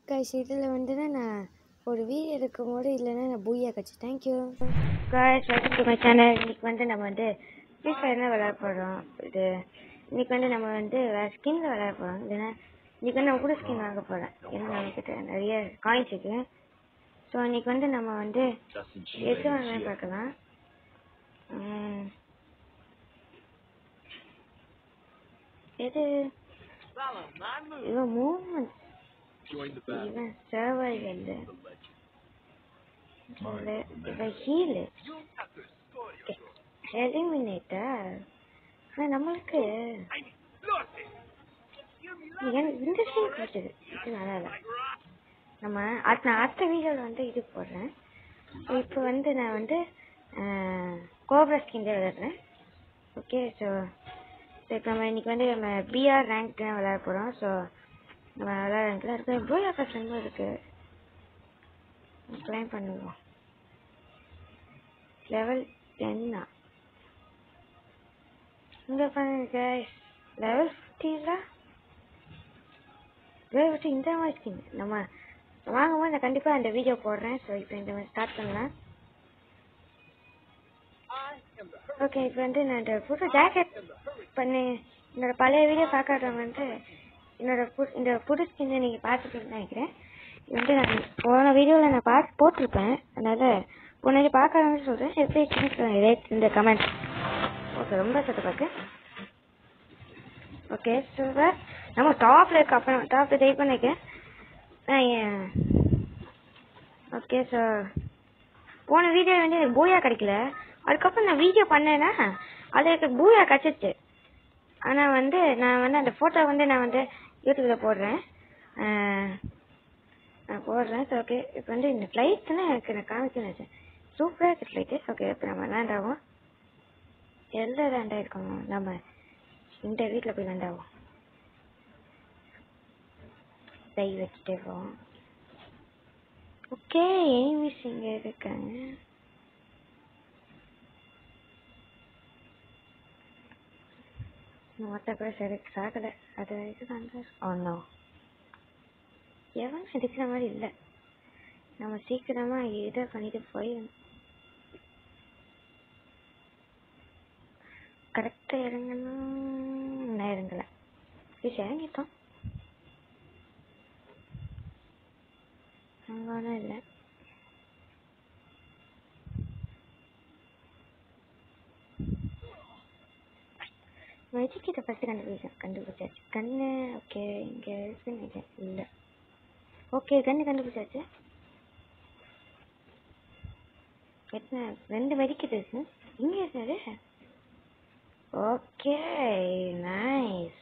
Guys இதில் வந்து நான் ஒரு வீடியோ எடுக்கும் போது இல்லைன்னா நான் பூயா கட்சி thank you guys welcome to my channel இன்னைக்கு வந்து நம்ம வந்து ஃப்ரீ ஃபயர் தான் விளையாட போகிறோம் இது இன்னைக்கு வந்து நம்ம வந்து வேறு ஸ்கின்ல விளையாட போகிறோம் இல்லைன்னா இன்னைக்கு வந்து நான் கூட ஸ்கின் வாங்க போகிறேன் ஏன்னா நம்மக்கிட்ட நிறைய காயின்ஸ் இருக்கு ஸோ இன்னைக்கு வந்து நம்ம வந்து எது வாங்கலாம்னு பார்க்கலாம் உம், எது இவன் மூவ்மெண்ட் இவன் சர்வைவல் இவன் ஹீலு எலிமினேட்டர் ஆனால் நம்மளுக்கு எனக்கு இந்த சீன் பிடிச்சது இது நல்லா இல்லை நம்ம அடுத்த நான் அடுத்த வீடியோவில் வந்து இது போடுறேன் இப்போ வந்து நான் வந்து கோப்ரா ஸ்கின் விளையாடுறேன் ஓகே ஸோ இப்போ நம்ம இன்னைக்கு வந்து நம்ம பிஆர் ரேங்க் தான் விளையாட போகிறோம் ஸோ நம்ம விளையாடுறதுல இருக்கு பூயா கஷ்டமும் இருக்கு கிளைம் பண்ணுவோம் லெவல் டென்னா இங்கே பாருங்க லெவல் ஃபிஃப்டீனில் லெவல் ஃபிஃப்டி இந்த மாதிரி ஸ்கின் நம்ம வாங்கும்போது நான் கண்டிப்பாக அந்த வீடியோ போடுறேன் ஸோ இப்போ இந்த மாதிரி ஸ்டார்ட் பண்ணலாம் ஓகே இப்போ வந்து நான் இந்த புது ஜாக்கெட் பண்ணி என்னோட பழைய வீடியோ பார்க்காதவங்க வந்து என்னோட புது இந்த புது ஸ்கின்னை நீங்கள் பார்த்துருப்பீங்கன்னு நினைக்கிறேன் இது வந்து நான் போன வீடியோவில் நான் பார்த்து போட்டிருப்பேன் அதனால் போன வீடியோ பார்க்காதவங்க சொல்கிறேன் எப்படி இருக்குன்னு ரேட் இந்த கமெண்ட் ஓகே ரொம்ப சத்து பார்க்கு ஓகே சூப்பர் நம்ம டாப்பில் இருக்க அப்புறம் டாப்பில் டைப் பண்ணிக்கேன் ஓகே ஸோ போன வீடியோ வந்து எனக்கு பூயா கிடைக்கல அதுக்கப்புறம் நான் வீடியோ பண்ணேன்னா அது எனக்கு பூயா கிடச்சிச்சு ஆனால் வந்து நான் வந்து அந்த ஃபோட்டோ வந்து நான் வந்து யூடியூப்பில் போடுறேன் அஹ், நான் போடுறேன் ஸோ ஓகே இப்போ வந்து இந்த ஃப்ளைட் தானே எனக்கு நான் காமிக்கணும் நினச்சேன் சூப்பராக இருக்குது ஃப்ளைட்டு ஓகே இப்போ நம்ம லேண்ட் ஆகும் எல்லாம் லேண்ட் ஆகிருக்கோம் நம்ம இந்த வீட்டில் போய் லேண்ட் ஆகும் கை வச்சுட்டே போவோம் ஓகே எனிமிஸ் இங்கே இருக்காங்க மொத்த கூட செலக்ட் ஆகலை அது வரைக்கும் தான் ஒன்றும் எவனும் எடுக்கிற மாதிரி இல்லை நம்ம சீக்கிரமா இதை பண்ணிட்டு போய் கரெக்டாக இறங்கணும் நான் இறங்கலை ப்ளீஸ் இறங்கிட்டோம் அங்கே ஒன்றும் இல்லை மெஜிக்கிட்ட ஃபஸ்ட்டு கண்டுபிடிச்சேன் கண்டுபிடிச்சாச்சு கண்ணு ஓகே இங்கே இருக்குன்னு நினைக்கிறேன் இல்லை ஓகே கண்ணு கண்டுபிடிச்சாச்சு எத்தனை ரெண்டு மெடிக்கிட் இருக்கு இங்கே இருக்காது okay nice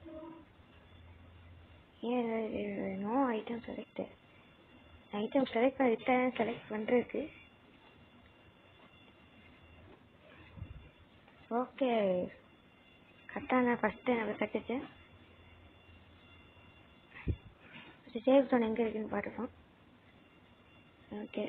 no item select item select பண்ணிட்டேன் செலக்ட் பண்ணுறதுக்கு ஓகே கரெக்டாக நான் ஃபஸ்ட்டு எனக்கு கட்டுச்சு சேவ் ஜோன் எங்கே இருக்குன்னு பார்த்துப்போம் ஓகே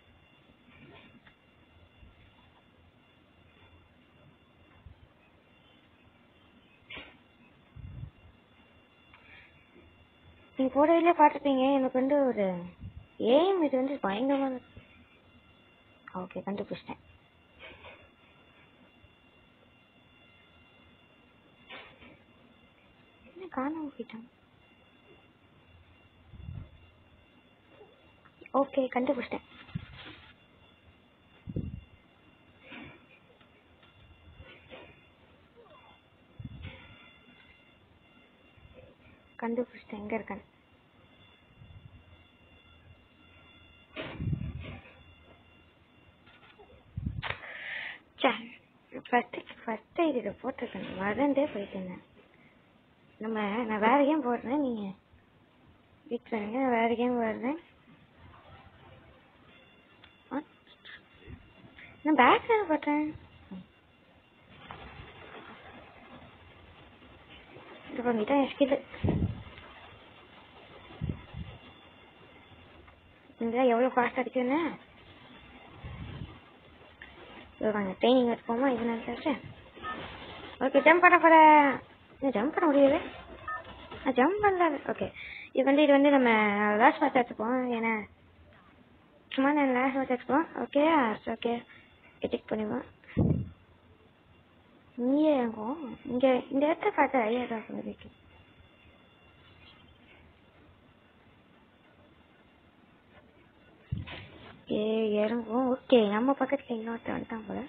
நீங்கள் போட வழியே பார்த்துப்பீங்க எனக்கு வந்து ஒரு ஏம் இது வந்து பயங்கரமான ஓகே கண்டுபிடிச்சிட்டேன் என்ன காணாம போயிட்டான் ஓகே கண்டுபிடிச்சிட்டேன் கண்டுபிடிச்சிட்டேன் எங்க இருக்கான்னு ஃபஸ்ட்டு ஃபஸ்ட்டு இதில் போட்டிருக்கேன் மறந்தே போயிட்டேங்க நம்ம நான் வேற கேம் போடுறேன் நீங்கள் வீட்டில் இருங்க நான் வேற கேம் போடுறேன் ஆ? நான் பேக் தானே போட்டேன் இது பண்ணிட்டேன் என் ஸ்கில் இங்கே எவ்வளோ ஃபாஸ்ட் அடிக்குதுன்னு வாங்க ட்ரைனிங் வச்சுப்போமா இது நினச்சாச்சு ஓகே ஜம்ப் பண்ண போகிறேன் ஜம்ப் பண்ண முடியாது நான் ஜம்ப் பண்ணல ஓகே இது வந்து இது வந்து நம்ம லாஸ்ட் பார்த்து எடுத்துப்போம் ஏன்னா சும்மா நான் லாஸ்ட் பார்த்து எடுத்துப்போம் ஓகே ஓகே எடிட் பண்ணிடுவோம் இங்கே இறங்கும் இங்கே இந்த இடத்த பார்த்தா ஐயா தான் இருக்கு ஏ இறங்கும் ஓகே நம்ம பக்கத்தில் இன்னொருத்தன் வந்துட்டான் போல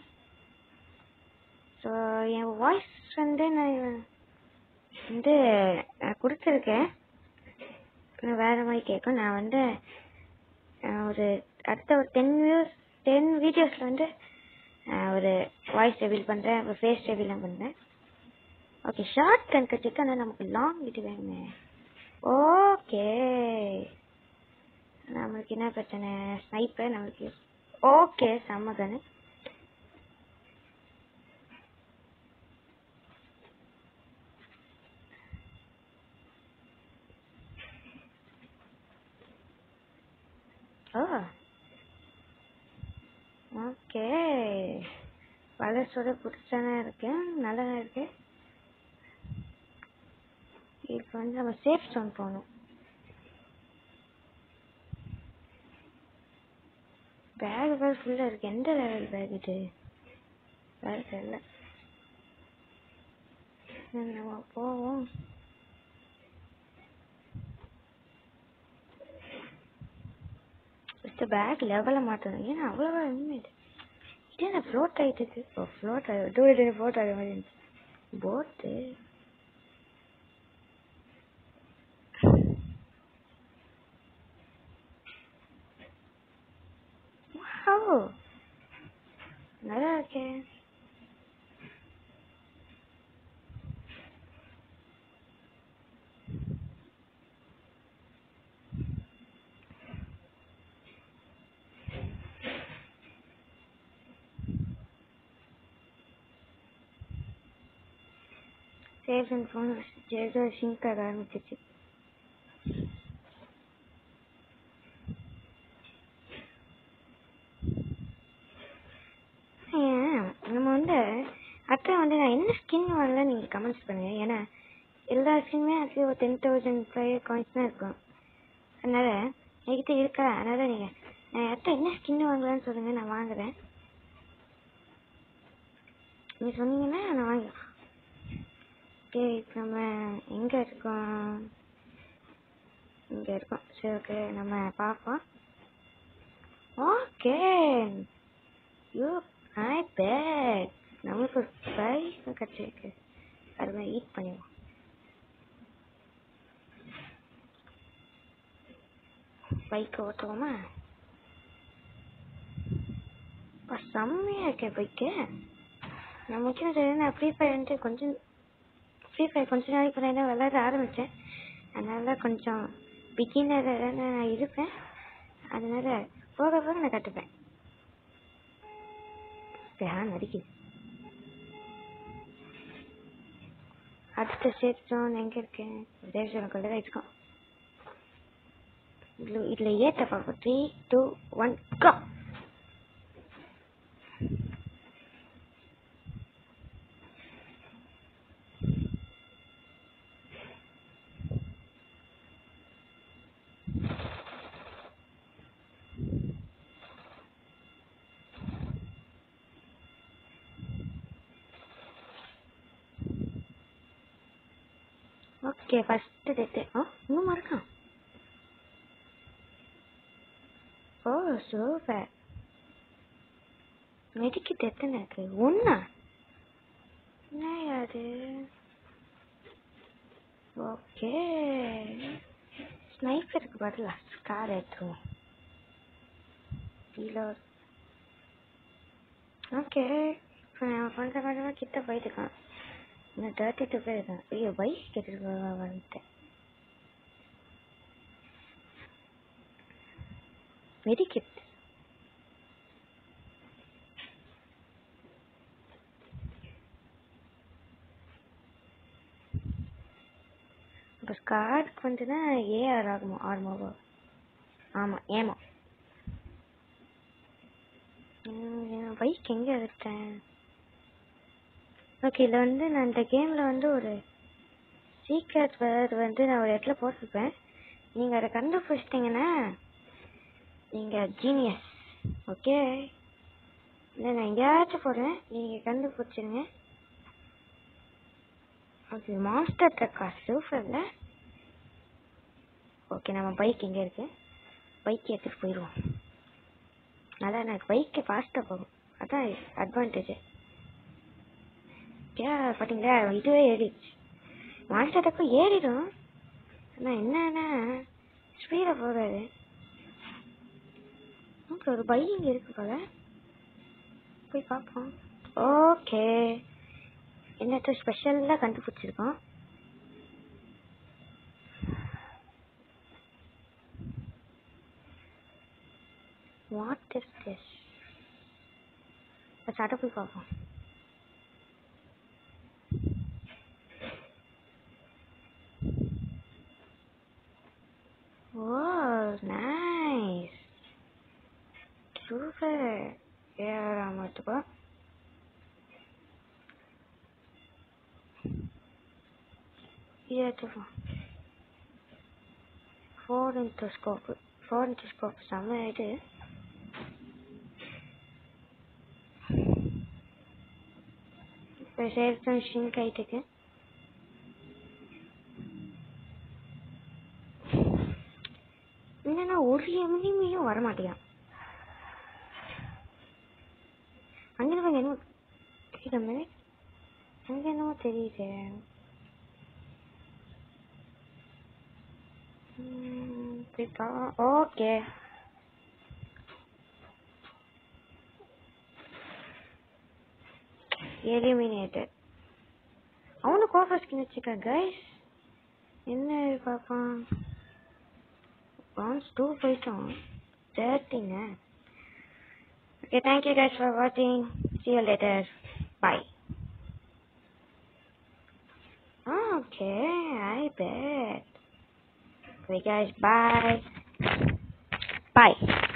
ஸோ என் வாய்ஸ் வந்து நான் வந்து நான் கொடுத்துருக்கேன் நான் வேற மாதிரி கேட்கும் நான் வந்து அஹ், ஒரு அடுத்த ஒரு டென் வியூஸ் டென் வீடியோஸில் வந்து அஹ், ஒரு வாய்ஸ் ரெவீல் பண்ணுறேன் அப்புறம் ஃபேஸ் ரெவீலாம் பண்ணுறேன் ஓகே ஷார்ட் கன் கட்டிட்டு ஆனால் நமக்கு லாங் வீடியோ வேணுமே ஓகே நம்மளுக்கு என்ன பிரச்சனை ஸ்னைப்பர் நம்மளுக்கு ஓகே செம்ம கன்னு ஓ ஓகே பழசோட புதுசான இருக்கு நல்லா இருக்கு இப்போ வந்து நம்ம சேஃப் ஸ்டோன் போகணும் பேக் வேறு ஃபுல்லாக இருக்கு எந்த லெவல் பேக் இது வேறு தெரியல சரி, நம்ம போவோம் ஃபஸ்ட்டு பேக் லெவலை மாற்றணும் ஏன்னா அவ்வளோவா உண்மை இது இது என்ன ஃப்ளோட் ஆகிட்டு இருக்கு ஓ ஃப்ளோட் ஆகி டூ டே ஃப்ளோட் ஆகிற மாதிரி இருந்துச்சு போட்டு ஓ நல்லா இருக்கே சேஃப் அண்ட் ஃபோன் ஏதோ சிங்க் ஆக ஆரம்பிச்சிச்சு ஏன், நம்ம வந்து அக்கா வந்து நான் என்ன ஸ்கின் வாங்கல நீங்கள் கமெண்ட்ஸ் பண்ணுங்க ஏன்னா எல்லா ஸ்கின்னுமே அது ஒரு டென் தௌசண்ட் ஃபைவ் காயின்ஸ் தான் இருக்கும் அதனால என்கிட்ட இருக்கா அதனால நீங்கள் நான் அக்கா என்ன ஸ்கின் வாங்கலாம்னு சொல்லுங்க நான் வாங்குறேன் நீ சொன்னீங்கன்னா நான் வாங்கிக்கலாம் ஓகே இப்போ நம்ம எங்கே இருக்கோம் இங்கே இருக்கோம் சரி ஓகே நம்ம பார்ப்போம் ஓகே யூ ஐ பேட் நம்மளுக்கு ஒரு ப்ரைஸ் கிடச்சிருக்கு அது மாதிரி ஈட் பண்ணிடுவோம் பைக்கை ஓட்டுவோமா அப்பா, செம்மையா இருக்கே பைக்கு நான் முக்கியம் தெரியும் நான் ஃப்ரீ ஃபயர் வந்துட்டு கொஞ்சம் ஃப்ரீ ஃபயர் கொஞ்ச நாளைக்கு முன்னாடி தான் விளையாட ஆரம்பித்தேன் அதனால கொஞ்சம் பிகினர் நான் இருப்பேன் அதனால போக போக நான் கற்றுப்பேன் ஃபேன் அடிக்குது அடுத்த சேஃப் ஜோன் எங்க இருக்கு சேஃப் ஜோனுக்குள்ள தான் இருக்கோம் இதுல இதுல ஏத்த பார்ப்போம் three two one go okay first dead ஆ இன்னும் இருக்கான் ஓ சூப்பர் மெடிக்கிட் எத்தனை இருக்கு ஒண்ணா என்ன அது ஓகே ஸ்னைப்பருக்கு பதிலா ஸ்கார் எடுத்துருவோம் ரீலோட் ஓகே இப்போ நான் கொஞ்சம் கொஞ்சமாக கிட்ட போயிட்டு இருக்கான் இன்னும் தேர்ட்டி டூ பேர் இருக்கான் ஐயோ பைக் கேட்டுட்டு வந்துட்டேன் மெடிக்கிட் இப்போ ஸ்கார்க்கு வந்துன்னா ஏஆர் ஆகுமா ஆர்மோவா ஆமாம் ஏமா பைக் எங்கே விட்டேன் ஓகே இதில் வந்து நான் இந்த கேமில் வந்து ஒரு சீக்ரெட் வேர்டு வந்து நான் ஒரு இடத்துல போட்டிருப்பேன் நீங்க அதை கண்டுபிடிச்சிட்டீங்கன்னா நீங்க ஜீனியஸ் ஓகே இல்லை நான் எங்கேயாச்சும் போடுறேன் நீங்க கண்டுபிடிச்சிருங்க அது மாஸ்டர் ட்ரக்கா சூப்பர்ல ஓகே நம்ம பைக் எங்கே இருக்கு பைக் எடுத்துட்டு போயிடுவோம் அதான் எனக்கு பைக்கு ஃபாஸ்ட்டாக போகும் அதான் அட்வான்டேஜ் ஓகே பார்த்தீங்களா இதுவே ஏறிடுச்சு மாஸ்டர் ட்ரக்கும் ஏறிடும் ஆனால் என்னன்னா ஸ்பீடாக போகாது ஓகே ஒரு பை இங்கே இருக்கு போல போய் பார்ப்போம் ஓகே என்னத்த ஸ்பெஷலாக கண்டுபிடிச்சிருக்கோம் வாட் இஸ் திஸ் சட்டை போய் பார்ப்போம் ஓ நைஸ் சூப்பர் ஏறாம எடுத்துக்கோ இது எடுத்துக்கோ four into scope four into scope செம்ம இது இப்போ சேர்த்து ஷிங்க் ஆயிட்டுக்கு என்னன்னா ஒரு எம்னிமையும் வர மாட்டேங்கான் அங்கே நம்ம என்ன தெரியுது அங்கே என்னமோ தெரியுது ஓகே எலிமினேட்டட் அவனும் கோஃபர் ஸ்கின் வச்சுருக்கான் கைஸ் என்ன பார்ப்பான் ஒன்ஸ் டூ போயிட்டோம் தேர்ட்டிங்க Okay, thank you guys for watching. See you later. Bye. Okay, I bet. Okay guys, bye. Bye.